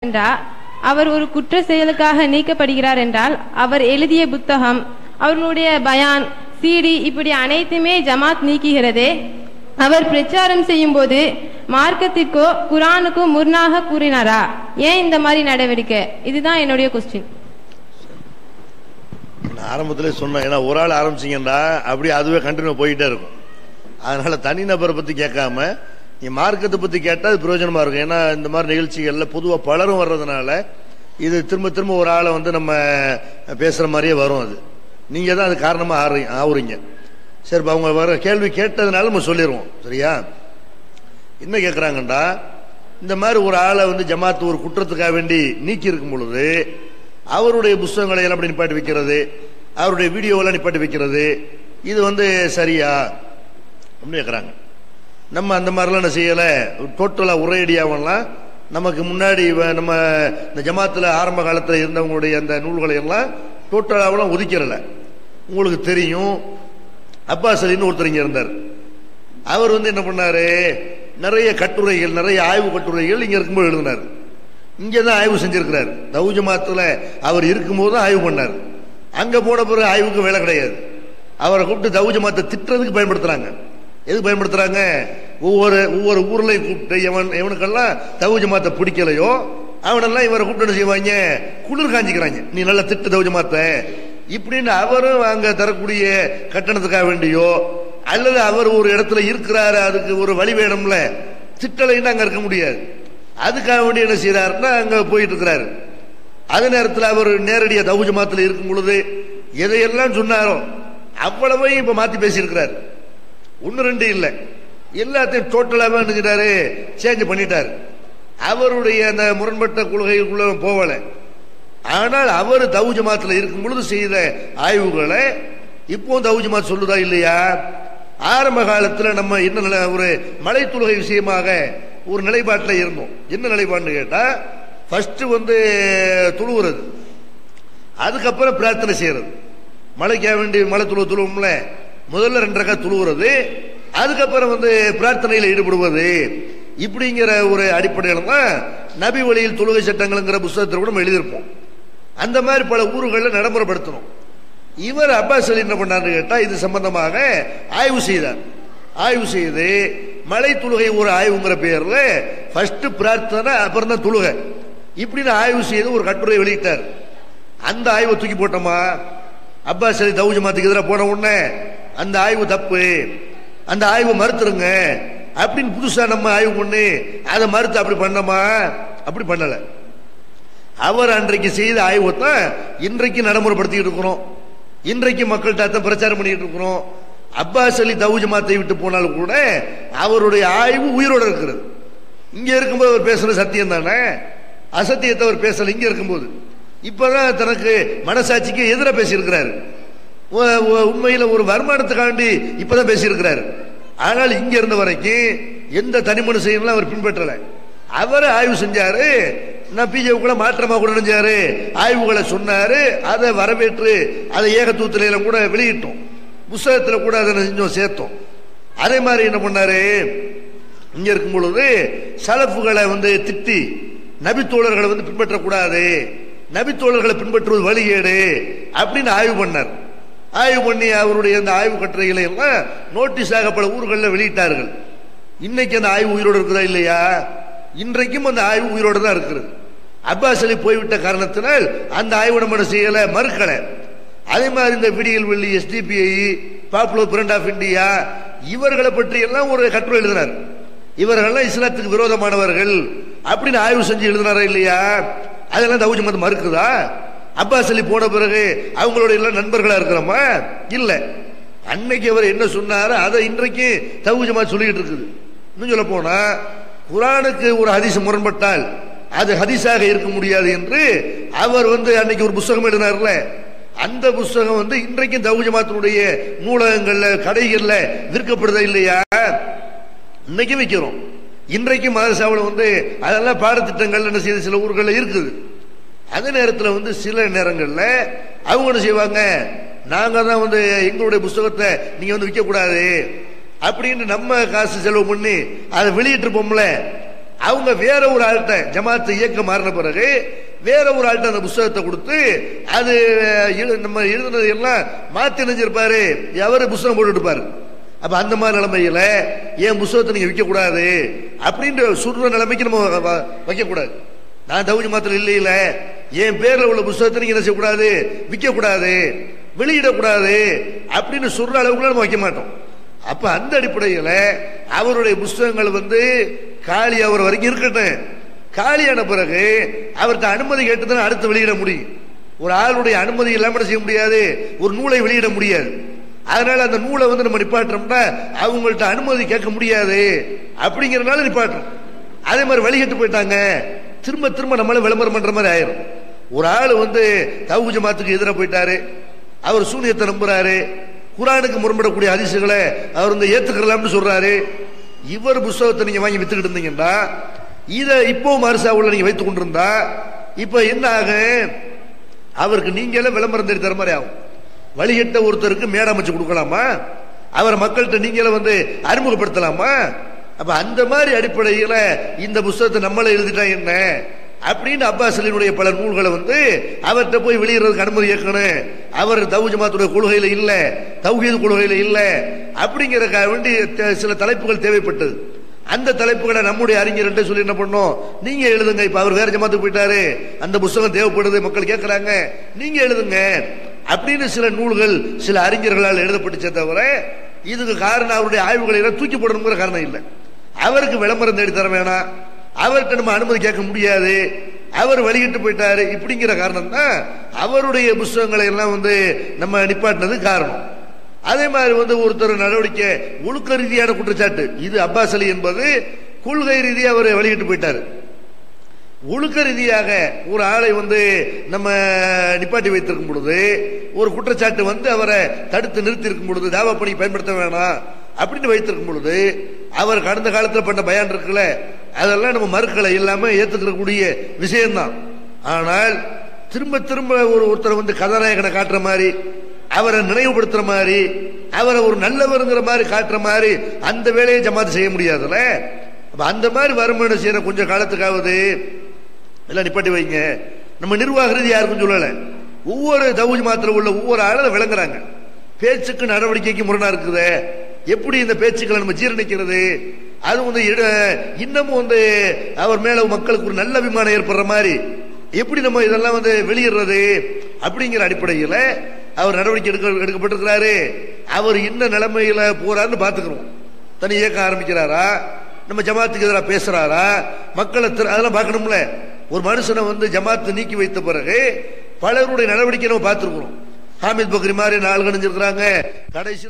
என்றா அவர் ஒரு குற்ற செயலுக்காக நீக்கப்படுகிறார் என்றால் அவர் எழுதிய புத்தகம் அவர்களுடைய பயான் சிடி இப்படி அனைத்துமே ஜமாத் நீக்குகிறதே அவர் பிரச்சாரம் செய்யும் போது மார்க்கத்திற்கோ குரானுக்கோ முரணாக கூறினாரா ஏன் இந்த மாதிரி நடவடிக்கை இதுதான் என்னுடைய கொஸ்டின் நான் ஆரம்பத்திலே சொன்னேன் ஏன்னா ஒரு ஆள் ஆரம்பிச்சீங்கன்னா அப்படியே அதுவே கண்டினியூ போயிட்டே இருக்கும் அதனால தனிநபரை பத்தி கேட்காம நீ மார்க்கத்தை பத்தி கேட்டா அது பிரயோஜனமா இருக்கும் ஏன்னா இந்த மாதிரி நிகழ்ச்சிகள்ல பொதுவா பலரும் வர்றதுனால இது திரும்ப திரும்ப ஒரு ஆளை வந்து நம்ம பேசுற மாதிரியே வரும் அது நீங்க தான் அது காரணமா ஆறு- ஆவுறீங்க சரி இப்ப அவங்க வர கேள்வி கேட்டதுனால நம்ம சொல்லிடுவோம் சரியா என்ன கேட்குறாங்கண்டா இந்த மாதிரி ஒரு ஆளை வந்து ஜமாத்து ஒரு குற்றத்துக்காக வேண்டி நீக்கி இருக்கும் பொழுது அவருடைய புஸ்தகங்களை எல்லாம் அப்படி நிப்பாட்டி வைக்கிறது அவருடைய வீடியோவெல்லாம் நிப்பாட்டி வைக்கிறது இது வந்து சரியா அப்படின்னு கேட்குறாங்க நம்ம அந்த மாதிரிலாம் என்ன செய்யலை டோட்டலாக உரையடியாவெல்லாம் நமக்கு முன்னாடி இவ- நம்ம இந்த ஜமாத்தில் ஆரம்ப காலத்தில் இருந்தவங்களுடைய அந்த நூல்களை எல்லாம் டோட்டலாவெல்லாம் ஒதுக்கிறல உங்களுக்கு தெரியும் அப்பாஸ் அலின்னு ஒருத்தர் இங்கே இருந்தார் அவர் வந்து என்ன பண்ணாரு நிறைய கட்டுரைகள் நிறைய ஆய்வு கட்டுரைகள் இங்க இருக்கும்போது எழுதினார் இங்க தான் ஆய்வு செஞ்சிருக்கிறார் தௌஜ மாத்துல அவர் இருக்கும்போது தான் ஆய்வு பண்ணார் அங்க போன பிறகு ஆய்வுக்கு வேலை கிடையாது அவரை கூப்பிட்டு தௌஜ மாத்தை திட்டுறதுக்கு பயன்படுத்துறாங்க எதுக்கு பயன்படுத்துறாங்க ஒவ்வொரு ஒவ்வொரு ஊர்லயும் கூப்பிட்டு எவன் எவனுக்கெல்லாம் தௌஜ மாத்தை பிடிக்கலையோ அவனெல்லாம் இவரை கூப்பிட்டு என்ன செய்வாங்க குளிர் காஞ்சிக்கிறாங்க நீ நல்லா திட்டு தௌஜ மாத்த இப்படின்னு அவரும் அங்க தரக்கூடிய கட்டணத்துக்காக வேண்டியோ அல்லது அவர் ஒரு இடத்துல இருக்கிறாரு அதுக்கு ஒரு வழி வேணும்ல திட்டலைன்னு அங்க இருக்க முடியாது அதுக்காக வேண்டி என்ன செய்யறாருன்னா அங்க போயிட்டு இருக்கிறாரு அதே நேரத்தில் அவர் நேரடியா தவுஜ மாத்துல இருக்கும் பொழுது எதையெல்லாம் சொன்னாரோ அவ்வளவையும் இப்ப மாத்தி பேசியிருக்கிறார் ஒன்னு ரெண்டு இல்லை எல்லாத்தையும் டோட்டலாவே நினைக்கிறாரு சேஞ்ச் பண்ணிட்டாரு அவருடைய அந்த முரண்பட்ட கொள்கைக்குள்ள போகல ஆனால் அவர் தவு ஜமாத்துல இருக்கும் பொழுது செய்த ஆய்வுகளை இப்போ தவு ஜமாத் சொல்லுதா இல்லையா ஆரம்ப காலத்துல நம்ம என்ன நிலை ஒரு மலை தொழுகை விஷயமாக ஒரு நிலைப்பாட்டில் இருந்தோம் என்ன நிலைப்பாடுன்னு கேட்டா ஃபர்ஸ்ட் வந்து துழுவுறது அதுக்கப்புறம் பிரார்த்தனை செய்யறது மலைக்காக வேண்டி மலை துழுவ துழுவோம்ல முதல்ல ரெண்டு ரக்கா துழுவுறது அதுக்கப்புறம் வந்து பிரார்த்தனையில் ஈடுபடுவது இப்படிங்கிற ஒரு அடிப்படையில் தான் நபி வழியில் தொழுகை சட்டங்கள்ங்கிற புஸ்தகத்தில் கூட நம்ம எழுதியிருப்போம் அந்த மாதிரி பல ஊர்களில் நடைமுறைப்படுத்தணும் இவர் அப்பாஸ் அலி என்ன பண்ணார்னு கேட்டா இது சம்பந்தமாக ஆய்வு செய்தார் ஆய்வு செய்து மலை தொழுகை ஒரு ஆய்வுங்கிற பேர்ல ஃபர்ஸ்ட் பிரார்த்தனை அப்புறம் தான் தொழுகை இப்படின்னு ஆய்வு செய்து ஒரு கட்டுரை வெளியிட்டார் அந்த ஆய்வை தூக்கி போட்டோமா அப்பாஸ் அலி தௌஜ மாத்துக்கு எதிராக போன உடனே அந்த ஆய்வு தப்பு அந்த ஆய்வு மறுத்துருங்க அப்படின்னு புதுசா நம்ம ஆய்வு பண்ணி அதை மறுத்து அப்படி பண்ணோமா அப்படி பண்ணல அவர் அன்றைக்கு செய்த ஆய்வை தான் இன்றைக்கு நடைமுறைப்படுத்திட்டு இருக்கிறோம் இன்றைக்கு மக்கள்கிட்ட தான் பிரச்சாரம் பண்ணிட்டு இருக்கிறோம் அப்பாஸ் அலி தவு ஜமாத்தை விட்டு போனாலும் கூட அவருடைய ஆய்வு உயிரோட இருக்கிறது இங்க இருக்கும்போது அவர் பேசுறது சத்தியம் தானே அசத்தியத்தை அவர் பேசல இங்க இருக்கும்போது இப்பதான் தனக்கு மனசாட்சிக்கு எதிராக பேசியிருக்கிறாரு உ- உ- உண்மையில ஒரு வருமானத்துக்காண்டி இப்பதான் பேசியிருக்கிறாரு ஆனால் இங்க இருந்த வரைக்கும் எந்த தனி மனுஷையும் அவர் பின்பற்றல அவர் ஆய்வு செஞ்சாரு நான் பிஜேபி மாற்றமா கூட நினைஞ்சாரு ஆய்வுகளை சொன்னாரு அதை வரவேற்று அதை ஏகத்துவத்தில எல்லாம் கூட வெளியிட்டோம் புஸ்தகத்துல கூட அதை செஞ்சோம் சேர்த்தோம் அதே மாதிரி என்ன பண்ணாரு இங்க இருக்கும் பொழுது சலப்புகளை வந்து திட்டி நபித்தோழர்களை வந்து பின்பற்றக்கூடாது நபித்தோழர்களை பின்பற்றுவது வழிகேடு அப்படின்னு ஆய்வு பண்ணார் ஆய்வு பண்ணி அவருடைய அந்த ஆய்வு கட்டுரைகளை எல்லாம் நோட்டீஸாக பல ஊர்களில் வெளியிட்டார்கள் இன்னைக்கு அந்த ஆய்வு உயிரோடு இருக்குதா இல்லையா இன்றைக்கும் அந்த ஆய்வு உயிரோடு தான் இருக்கிறது அப்பாஸ் அலி போய்விட்ட காரணத்தினால் அந்த ஆய்வு நம்ம என்ன செய்யல மறுக்கல அதே மாதிரி இந்த விடியல் வெள்ளி SDPI popular front of India இவர்களை பற்றி எல்லாம் ஒரு கட்டுரை எழுதினார் இவர்கள்லாம் இஸ்லாத்துக்கு விரோதமானவர்கள் அப்படின்னு ஆய்வு செஞ்சு எழுதினாரா இல்லையா அதெல்லாம் தவுஜ் மதம் மறுக்குதா அப்பாஸ் அலி போன பிறகு அவங்களோட எல்லாம் நண்பர்களா இருக்கிறோமா இல்ல அன்னைக்கு அவர் என்ன சொன்னாரோ அதை இன்றைக்கு தவுஜமா சொல்லிட்டு இருக்குது இன்னும் சொல்ல போனா குரானுக்கு ஒரு ஹதீஸ் முரண்பட்டால் அது ஹதீஸாக இருக்க முடியாது என்று அவர் வந்து அன்னைக்கு ஒரு புஸ்தகம் எழுதினார்ல அந்த புஸ்தகம் வந்து இன்றைக்கும் தவுஜமாத்தினுடைய நூலகங்கள்ல கடைகள்ல விற்கப்படுதா இல்லையா இன்னைக்கு விற்கிறோம் இன்றைக்கு மதரசாவில் வந்து அதெல்லாம் பாடத்திட்டங்கள் என்ன செய்யுது சில ஊர்களில் இருக்குது அதே நேரத்தில் வந்து சில நேரங்களில் அவங்க என்ன செய்வாங்க நாங்க தான் வந்து எங்களுடைய புஸ்தகத்தை நீங்க வந்து விற்க கூடாது அப்படின்னு நம்ம காசு செலவு பண்ணி அதை வெளியிட்டிருப்போம்ல அவங்க வேற ஒரு ஆள்கிட்ட ஜமாத்து இயக்க மாறின பிறகு வேற ஒரு ஆள்கிட்ட அந்த புஸ்தகத்தை கொடுத்து அது எழு- நம்ம எழுதுனது எல்லாம் மாத்தி நினைச்சிருப்பாரு அவரு புஸ்தகம் போட்டு இருப்பாரு அப்ப அந்த மாதிரி நிலைமையில என் புஸ்தகத்தை நீங்க விற்க கூடாது அப்படின்ற சுடுற நிலைமைக்கு நம்ம வ- வ- வைக்க கூடாது நான் தகுதி மாத்திரம் இல்லை இல்ல என் பேர்ல உள்ள புஸ்தகத்தை நீங்க என்ன செய்யக்கூடாது விற்க கூடாது வெளியிடக்கூடாது அப்படின்னு சொல்ற அளவுக்கு நம்ம வைக்க மாட்டோம் அப்ப அந்த அடிப்படையில அவருடைய புஸ்தகங்கள் வந்து காலி அவர் வரைக்கும் இருக்கட்டும் காலியான பிறகு அவர்கிட்ட அனுமதி கேட்டு தான் அடுத்து வெளியிட முடியும் ஒரு ஆளுடைய அனுமதி இல்லாம என்ன செய்ய முடியாது ஒரு நூலை வெளியிட முடியாது அதனால அந்த நூலை வந்து நம்ம நிப்பாட்டுறோம்னா அவங்கள்ட்ட அனுமதி கேட்க முடியாது அப்படிங்கறதுனால நிப்பாட்டுறோம் அதே மாதிரி வழிகட்டு போயிட்டாங்க திரும்ப திரும்ப நம்மள விளம்பரம் பண்ற மாதிரி ஆயிரும் ஒரு ஆள் வந்து தவுகு ஜமாத்துக்கு எதிராக போயிட்டாரு அவர் சூனியத்தை நம்புறாரு குரானுக்கு முரண்படக்கூடிய அதிசுகளை அவர் வந்து ஏத்துக்கலாம்னு சொல்றாரு இவர் புஸ்தகத்தை நீங்க வாங்கி வித்துக்கிட்டு இருந்தீங்கன்னா இதை இப்போ மறுசாவுல நீங்க வைத்துக் கொண்டிருந்தா இப்ப என்ன ஆகும் அவருக்கு நீங்களே விளம்பரம் தேடி தர மாதிரி ஆகும் வழிகட்ட ஒருத்தருக்கு மேடை அமைச்சு கொடுக்கலாமா அவரை மக்கள்கிட்ட நீங்களே வந்து அறிமுகப்படுத்தலாமா அப்ப அந்த மாதிரி அடிப்படையில இந்த புஸ்தகத்தை நம்மளே எழுதிட்டா என்ன அப்படின்னு அப்பாஸ் அலியினுடைய பல நூல்களை வந்து அவர்கிட்ட போய் வெளியிடுறதுக்கு அனுமதி கேட்கணும் அவர் தவு ஜமாத்துடைய கொள்கையில இல்ல தௌஹீது கொள்கையில இல்ல அப்படிங்கறதுக்காக வேண்டி த- சில தலைப்புகள் தேவைப்பட்டது அந்த தலைப்புகளை நம்முடைய அறிஞர் சொல்லி என்ன பண்ணோம் நீங்க எழுதுங்க இப்ப அவர் வேற ஜமாத்துக்கு போயிட்டாரு அந்த புஸ்தகம் தேவைப்படுது மக்கள் கேட்கறாங்க நீங்க எழுதுங்க அப்படின்னு சில நூல்கள் சில அறிஞர்களால் எழுதப்பட்டுச்சே தவிர இதுக்கு காரணம் அவருடைய ஆய்வுகளை எல்லாம் தூக்கி போடணுங்கிற காரணம் இல்லை அவருக்கு விளம்பரம் தேடி தர வேணாம் அவர்கிட்ட நம்ம அனுமதி கேட்க முடியாது அவர் வெளியிட்டு போயிட்டாரு இப்படிங்கிற காரணம் தான் அவருடைய புஸ்தகங்களை எல்லாம் வந்து நம்ம நிப்பாட்டினது காரணம் அதே மாதிரி வந்து ஒருத்தர் நடவடிக்கை ஒழுக்க ரீதியான குற்றச்சாட்டு இது அப்பாஸ் அலி என்பது கொள்கை ரீதியாக அவர் வெளியிட்டு போயிட்டாரு ஒழுக்க ரீதியாக ஒரு ஆளை வந்து நம்ம நிப்பாட்டி வைத்திருக்கும் பொழுது ஒரு குற்றச்சாட்டு வந்து அவரை தடுத்து நிறுத்தி இருக்கும் பொழுது தாவா பணி பயன்படுத்த வேணாம் அப்படின்னு வைத்திருக்கும் பொழுது அவர் கடந்த காலத்தில் பண்ண பயான் இருக்குல்ல அதெல்லாம் நம்ம மறுக்களை இல்லாம ஏத்துக்கக்கூடிய விஷயம்தான் ஆனால் திரும்ப திரும்ப ஒரு ஒருத்தரை வந்து கதாநாயகனை காட்டுற மாதிரி அவரை நினைவுபடுத்துற மாதிரி அவரை ஒரு நல்லவருங்கிற மாதிரி காட்டுற மாதிரி அந்த வேலையை ஜமாத்து செய்ய முடியாதுல்ல அப்ப அந்த மாதிரி வருமானம் செய்யற கொஞ்ச காலத்துக்காவது எல்லாம் நிப்பாட்டி வைங்க நம்ம நிர்வாக ரீதி யாருக்கும் சொல்லல ஒவ்வொரு தவுஜ் மாத்திர உள்ள ஒவ்வொரு ஆளும் விளங்குறாங்க பேச்சுக்கு நடவடிக்கைக்கு முரணா இருக்குது எப்படி இந்த பேச்சுக்களை நம்ம ஜீரணிக்கிறது அது வந்து இட- இன்னமும் வந்து அவர் மேல மக்களுக்கு ஒரு நல்ல அபிமானம் ஏற்படுற மாதிரி எப்படி நம்ம இதெல்லாம் வந்து வெளியிடுறது அப்படிங்கிற அடிப்படையில் அவர் நடவடிக்கை எடுக்க எடுக்கப்பட்டிருக்கிறாரு அவர் என்ன நிலைமையில போறாருன்னு பாத்துக்கிறோம் தனி இயக்கம் ஆரம்பிக்கிறாரா நம்ம ஜமாத்துக்கு எதிராக பேசுறாரா மக்களை திர- அதெல்லாம் பார்க்கணும்ல ஒரு மனுஷனை வந்து ஜமாத்து நீக்கி வைத்த பிறகு பலருடைய நடவடிக்கை நம்ம பார்த்திருக்கிறோம் ஹாமித் பக்ரி மாதிரி நாள் கணிஞ்சிருக்கிறாங்க கடைசியில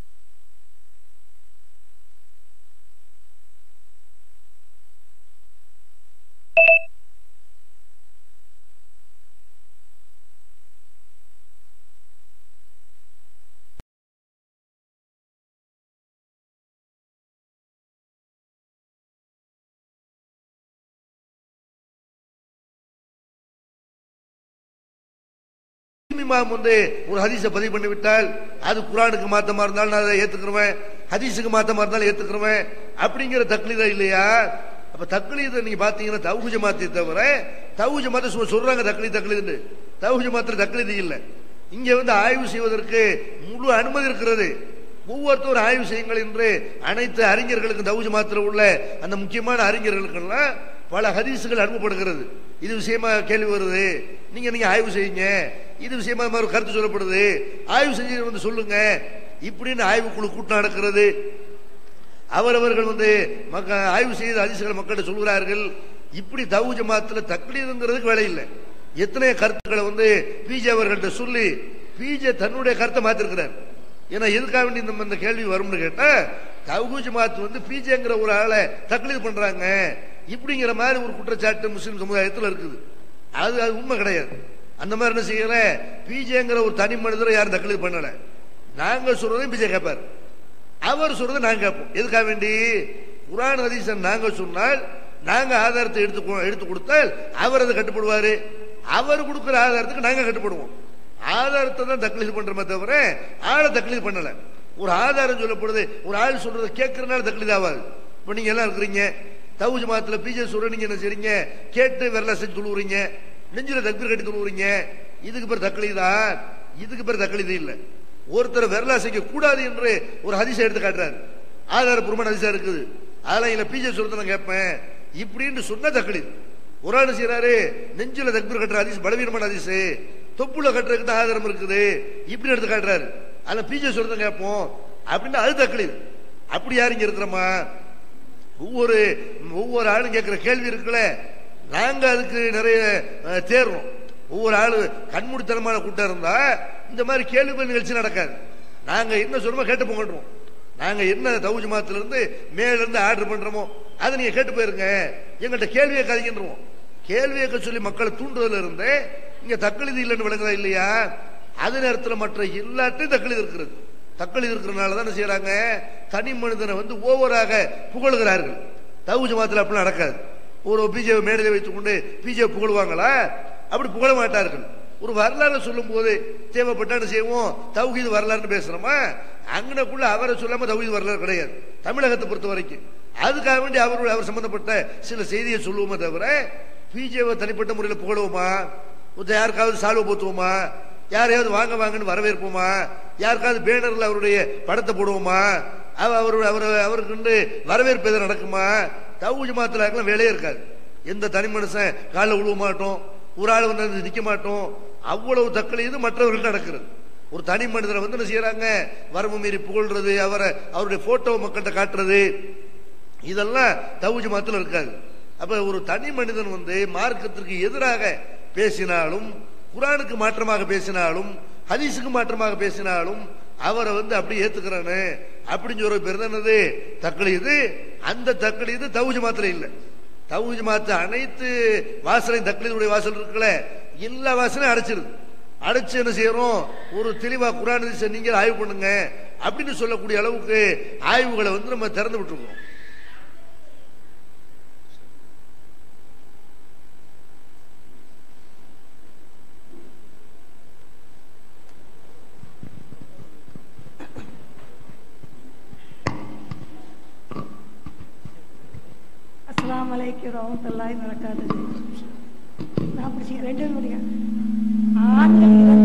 இமாம் வந்து ஒரு ஹதீஸை பதிவு பண்ணி விட்டால் அது குரானுக்கு மாத்தமா இருந்தாலும் நான் அதை ஏத்துக்கிறேன் ஹதீஸுக்கு மாத்தமா இருந்தாலும் ஏத்துக்கிறேன் அப்படிங்கிற தக்லீதா இல்லையா அப்ப தக்லீத நீங்க பாத்தீங்கன்னா தவுஜ மாத்தி தவிர தவுஜ மாத்த சும்மா சொல்றாங்க தக்லீத் தக்லீதுன்னு தவுஜ மாத்திர தக்லீது இல்ல இங்க வந்து ஆய்வு செய்வதற்கு முழு அனுமதி இருக்கிறது ஒவ்வொருத்தரும் ஆய்வு செய்யுங்கள் என்று அனைத்து அறிஞர்களுக்கும் தவுஜ மாத்திர உள்ள அந்த முக்கியமான அறிஞர்களுக்கெல்லாம் பல ஹதீசுகள் அனுப்பப்படுகிறது இது விஷயமா கேள்வி வருது நீங்க நீங்க ஆய்வு செய்யுங்க இது விஷயமா இந்த மாதிரி ஒரு கருத்து சொல்லப்படுது ஆய்வு செஞ்சு வந்து சொல்லுங்க இப்படின்னு ஆய்வுக்குழு கூட்டம் நடக்கிறது அவரவர்கள் வந்து மக்க ஆய்வு செய்த அதிசயங்கள் மக்கள்கிட்ட சொல்கிறார்கள் இப்படி தவு ஜமாத்துல தக்லீதுங்கிறதுக்கு வேலை இல்லை எத்தனை கருத்துக்களை வந்து பிஜே அவர்கள்ட்ட சொல்லி பிஜே தன்னுடைய கருத்தை மாத்திருக்கிறார் ஏன்னா எதுக்காக வேண்டி நம்ம இந்த கேள்வி வரும்னு கேட்டா தவு ஜமாத் வந்து பிஜேங்கிற ஒரு ஆளை தக்லீது பண்றாங்க இப்படிங்கிற மாதிரி ஒரு குற்றச்சாட்டு முஸ்லிம் சமுதாயத்தில் இருக்குது அது அது உண்மை கிடையாது அந்த மாதிரி என்ன செய்யல பிஜேங்கிற ஒரு தனி மனிதரை யாரும் தக்லீது பண்ணல நாங்க சொல்றதையும் பிஜே கேட்பாரு அவர் சொல்றதை நாங்க கேட்போம் எதுக்காக வேண்டி குரான் ஹதீஸை நாங்க சொன்னால் நாங்க ஆதாரத்தை எடுத்து கொ- எடுத்து கொடுத்தால் அவர் அதை கட்டுப்படுவாரு அவர் கொடுக்கிற ஆதாரத்துக்கு நாங்க கட்டுப்படுவோம் ஆதாரத்தை தான் தக்லீது பண்றோமே தவிர ஆளை தக்லீது பண்ணல ஒரு ஆதாரம் சொல்லப்படுது ஒரு ஆள் சொல்றதை கேட்கறதுனால தக்லீது ஆகாது இப்ப நீங்க எல்லாம் இருக்கிறீங்க தவு ஜமாத்துல பிஜே சொல்ற நீங்க என்ன செய்றீங்க கேட்டு விரல செஞ்சு துழுவுறீங்க நெஞ்சில தக்பீர் கட்டி துழுவுறீங்க இதுக்கு பேர் தக்லீதா இதுக்கு பேர் தக்லீது இல்ல ஒருத்தர் விரல செய்ய கூடாது என்று ஒரு ஹதீஸை எடுத்து காட்டுறாரு ஆதாரபூர்வமான ஹதீஸா இருக்குது அதெல்லாம் இல்ல பிஜே சொல்றத நான் கேட்பேன் இப்படின்னு சொன்ன தக்லீது ஒரு ஆள் செய்யறாரு நெஞ்சில தக்பீர் கட்டுற ஹதீஸ் பலவீனமான ஹதீஸ் தொப்புல கட்டுறதுக்கு தான் ஆதாரம் இருக்குது இப்படி எடுத்து காட்டுறாரு அதுல பிஜே சொல்றத கேட்போம் அப்படின்னு அது தக்லீது அப்படி யாரும் இங்க இருக்கிறோமா ஒவ்வொரு ஒவ்வொரு ஆளும் கேட்கிற கேள்வி இருக்குல்ல நாங்க அதுக்கு நிறைய அஹ், தேர்றோம் ஒவ்வொரு ஆளு கண்மூடித்தனமான கூட்டம் இருந்தா இந்த மாதிரி கேள்வி பதில் நிகழ்ச்சி நடக்காது நாங்க என்ன சொல்றோமோ கேட்டு போங்கன்றோம் நாங்க என்ன தவுஜ் மாத்துல இருந்து மேல இருந்து ஆர்டர் பண்றோமோ அதை நீங்க கேட்டு போயிருங்க எங்கள்கிட்ட கேள்வியை கதைக்கின்றோம் கேள்வி கேட்க சொல்லி மக்களை தூண்டுவதில் இருந்து இங்க தக்களிது இல்லைன்னு விளங்குதா இல்லையா அது நேரத்தில் மற்ற எல்லாத்தையும் தக்களிது இருக்கிறது தக்களிது இருக்கிறனால தான் என்ன செய்யறாங்க தனி மனிதனை வந்து ஓவராக புகழுகிறார்கள் தவு ஜமாத்தில் அப்படிலாம் நடக்காது ஒரு பிஜே மேடையில் வைத்துக் கொண்டு பிஜே புகழுவாங்களா அப்படி புகழ மாட்டார்கள் ஒரு வரலாறு சொல்லும் போது தேவைப்பட்டா என்ன செய்வோம் தௌஹீது வரலாறுன்னு பேசுறோமா அங்கனக்குள்ள அவரை சொல்லாம தௌஹீது வரலாறு கிடையாது தமிழகத்தை பொறுத்த வரைக்கும் அதுக்காக வேண்டி அவர் அவர் சம்பந்தப்பட்ட சில செய்தியை சொல்லுவோமே தவிர பிஜேவை தனிப்பட்ட முறையில் புகழுவோமா ஒருத்தர் யாருக்காவது சால்வை போத்துவோமா யாரையாவது வாங்க வாங்கன்னு வரவேற்போமா யாருக்காவது பேனர்ல அவருடைய படத்தை போடுவோமா அவ அவர் அவர் அவருக்கு வரவேற்பு எதுவும் நடக்குமா தவு ஜமாத்துல வேலையே இருக்காது எந்த தனி மனுஷன் காலில் விழுவ மாட்டோம் ஒரு ஆள் வந்து நிக்க மாட்டோம் அவ்வளவு தக்களீது மற்றவர்கள் நடக்கிறது ஒரு தனி மனிதரை வந்து என்ன செய்யறாங்க வரம்பு மீறி புகழ்றது அவரை அவருடைய போட்டோவை மக்கள்கிட்ட காட்டுறது இதெல்லாம் தவுஜ் மாத்துல இருக்காது அப்ப ஒரு தனி மனிதன் வந்து மார்க்கத்திற்கு எதிராக பேசினாலும் குரானுக்கு மாற்றமாக பேசினாலும் ஹதீஸுக்கு மாற்றமாக பேசினாலும் அவரை வந்து அப்படி ஏத்துக்கிறானு அப்படின்னு சொல்ற பேர் தான் என்னது தக்களீது அந்த தக்களீது தவுஜ் மாத்திரம் இல்ல தவுஜ் மாத்த அனைத்து வாசலையும் தக்களீதுடைய வாசல் இருக்குல்ல எல்லா வாசலையும் அடைச்சிருது அடைச்சு என்ன செய்யறோம் ஒரு தெளிவா குரான் ஹதீஸை நீங்க ஆய்வு பண்ணுங்க அப்படின்னு சொல்லக்கூடிய அளவுக்கு ஆய்வுகளை வந்து நம்ம திறந்து விட்டுருக்கோம் அஸ்ஸலாமு அலைக்கும் வரமத்துல்லாஹி வரகாத்துஹு நான் பிடிச்சிங்க ரெண்டு பேரும் பிடிங்க ஆண்கள் இறந்த